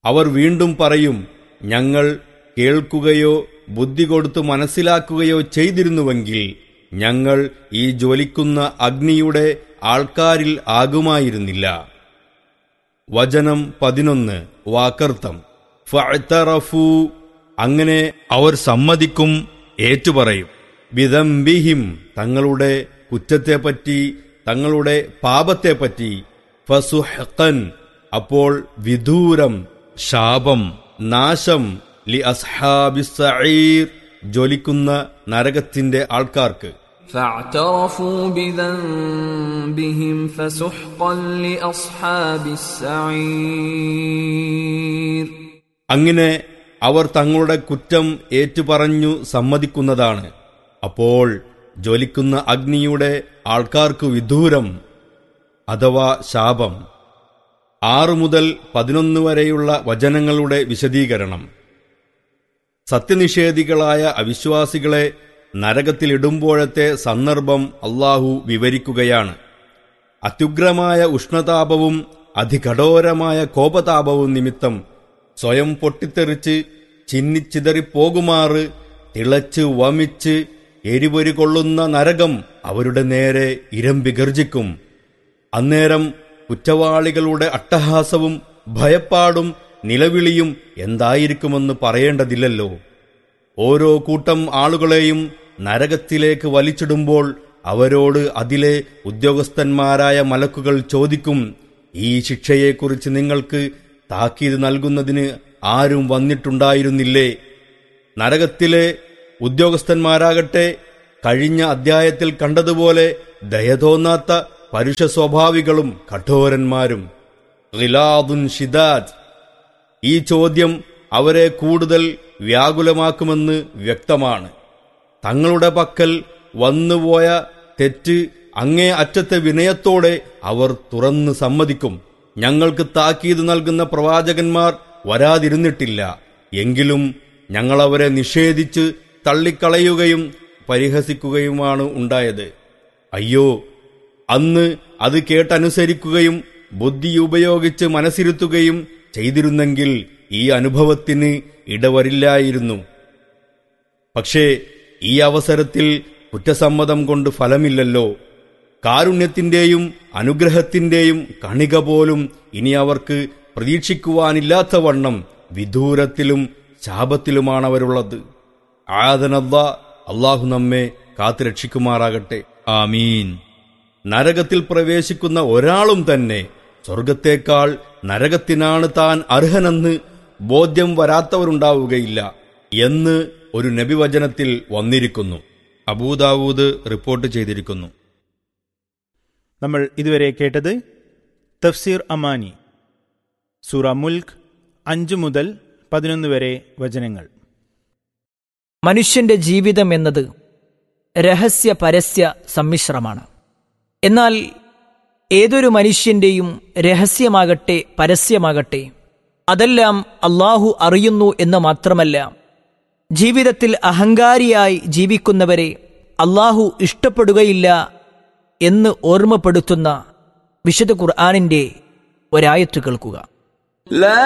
അവർ വീണ്ടും പറയും ഞങ്ങൾ കേൾക്കുകയോ ബുദ്ധി കൊടുത്ത് മനസ്സിലാക്കുകയോ ചെയ്തിരുന്നുവെങ്കിൽ ഞങ്ങൾ ഈ ജ്വലിക്കുന്ന അഗ്നിയുടെ ആൾക്കാരിൽ ആകുമായിരുന്നില്ല വചനം പതിനൊന്ന് വാക്കർത്തം ഫഅ്തറഫൂ അങ്ങനെ അവർ സമ്മതിക്കും ഏറ്റുപറയും വിദംബിഹിം തങ്ങളുടെ കുറ്റത്തെപ്പറ്റി തങ്ങളുടെ പാപത്തെപ്പറ്റി ഫസുഹ്കൻ അപ്പോൾ വിദൂരം ശാപം നാശം ലി അസ്ഹാബിസീർ ജ്വലിക്കുന്ന നരകത്തിന്റെ ആൾക്കാർക്ക് فاعترفوا بذنبهم فسحقا لأصحاب السعير അങ്ങനെ അവർ തങ്ങളുടെ കുറ്റം ഏറ്റുപറഞ്ഞു സമ്മതിക്കുന്നതാണ് അപ്പോൾ ജ്വലിക്കുന്ന അഗ്നിയുടെ ആൾക്കാർക്ക് വിദൂരം അഥവാ ശാപം ആറു മുതൽ പതിനൊന്ന് വരെയുള്ള വചനങ്ങളുടെ വിശദീകരണം സത്യനിഷേധികളായ അവിശ്വാസികളെ നരകത്തിലിടുമ്പോഴത്തെ സന്ദർഭം അള്ളാഹു വിവരിക്കുകയാണ് അത്യുഗ്രമായ ഉഷ്ണതാപവും അതികഠോരമായ കോപതാപവും നിമിത്തം സ്വയം പൊട്ടിത്തെറിച്ച് ചിന്നിച്ചിതറിപ്പോകുമാറ് തിളച്ച് വമിച്ച് എരിപൊരി കൊള്ളുന്ന നരകം അവരുടെ നേരെ ഇരമ്പി ഗർജിക്കും അന്നേരം കുറ്റവാളികളുടെ അട്ടഹാസവും ഭയപ്പാടും നിലവിളിയും എന്തായിരിക്കുമെന്ന് പറയേണ്ടതില്ലല്ലോ ഓരോ കൂട്ടം ആളുകളെയും നരകത്തിലേക്ക് വലിച്ചിടുമ്പോൾ അവരോട് അതിലെ ഉദ്യോഗസ്ഥന്മാരായ മലക്കുകൾ ചോദിക്കും ഈ ശിക്ഷയെക്കുറിച്ച് നിങ്ങൾക്ക് താക്കീത് നൽകുന്നതിന് ആരും വന്നിട്ടുണ്ടായിരുന്നില്ലേ നരകത്തിലെ ഉദ്യോഗസ്ഥന്മാരാകട്ടെ കഴിഞ്ഞ അധ്യായത്തിൽ കണ്ടതുപോലെ ദയതോന്നാത്ത പരുഷ സ്വഭാവികളും കഠോരന്മാരും റിലാദുൻ ഷിദാജ് ഈ ചോദ്യം അവരെ കൂടുതൽ വ്യാകുലമാക്കുമെന്ന് വ്യക്തമാണ് തങ്ങളുടെ പക്കൽ വന്നുപോയ തെറ്റ് അങ്ങേ അറ്റത്തെ വിനയത്തോടെ അവർ തുറന്ന് സമ്മതിക്കും ഞങ്ങൾക്ക് താക്കീത് നൽകുന്ന പ്രവാചകന്മാർ വരാതിരുന്നിട്ടില്ല എങ്കിലും ഞങ്ങളവരെ നിഷേധിച്ച് തള്ളിക്കളയുകയും പരിഹസിക്കുകയുമാണ് ഉണ്ടായത് അയ്യോ അന്ന് അത് കേട്ടനുസരിക്കുകയും ബുദ്ധി ഉപയോഗിച്ച് മനസ്സിരുത്തുകയും ചെയ്തിരുന്നെങ്കിൽ ഈ അനുഭവത്തിന് ഇടവരില്ലായിരുന്നു പക്ഷേ ഈ അവസരത്തിൽ കുറ്റസമ്മതം കൊണ്ട് ഫലമില്ലല്ലോ കാരുണ്യത്തിന്റെയും അനുഗ്രഹത്തിന്റെയും കണിക പോലും ഇനി അവർക്ക് പ്രതീക്ഷിക്കുവാനില്ലാത്ത വണ്ണം വിദൂരത്തിലും ശാപത്തിലുമാണവരുള്ളത് ആദനല്ല അള്ളാഹു നമ്മെ കാത്തുരക്ഷിക്കുമാറാകട്ടെ ആമീൻ നരകത്തിൽ പ്രവേശിക്കുന്ന ഒരാളും തന്നെ സ്വർഗത്തേക്കാൾ നരകത്തിനാണ് താൻ അർഹനെന്ന് ബോധ്യം വരാത്തവരുണ്ടാവുകയില്ല എന്ന് ഒരു നബിവചനത്തിൽ വന്നിരിക്കുന്നു അബൂദാവൂദ് റിപ്പോർട്ട് ചെയ്തിരിക്കുന്നു നമ്മൾ ഇതുവരെ കേട്ടത് തഫ്സീർ അമാനി സൂറ മുൽക്ക് അഞ്ച് മുതൽ പതിനൊന്ന് വരെ വചനങ്ങൾ മനുഷ്യന്റെ ജീവിതം എന്നത് രഹസ്യ പരസ്യ സമ്മിശ്രമാണ് എന്നാൽ ഏതൊരു മനുഷ്യന്റെയും രഹസ്യമാകട്ടെ പരസ്യമാകട്ടെ അതെല്ലാം അള്ളാഹു അറിയുന്നു എന്ന് മാത്രമല്ല ജീവിതത്തിൽ അഹങ്കാരിയായി ജീവിക്കുന്നവരെ അള്ളാഹു ഇഷ്ടപ്പെടുകയില്ല എന്ന് ഓർമ്മപ്പെടുത്തുന്ന വിശുദ്ധ ഖുർആാനിന്റെ ഒരായത്ത് കേൾക്കുക لا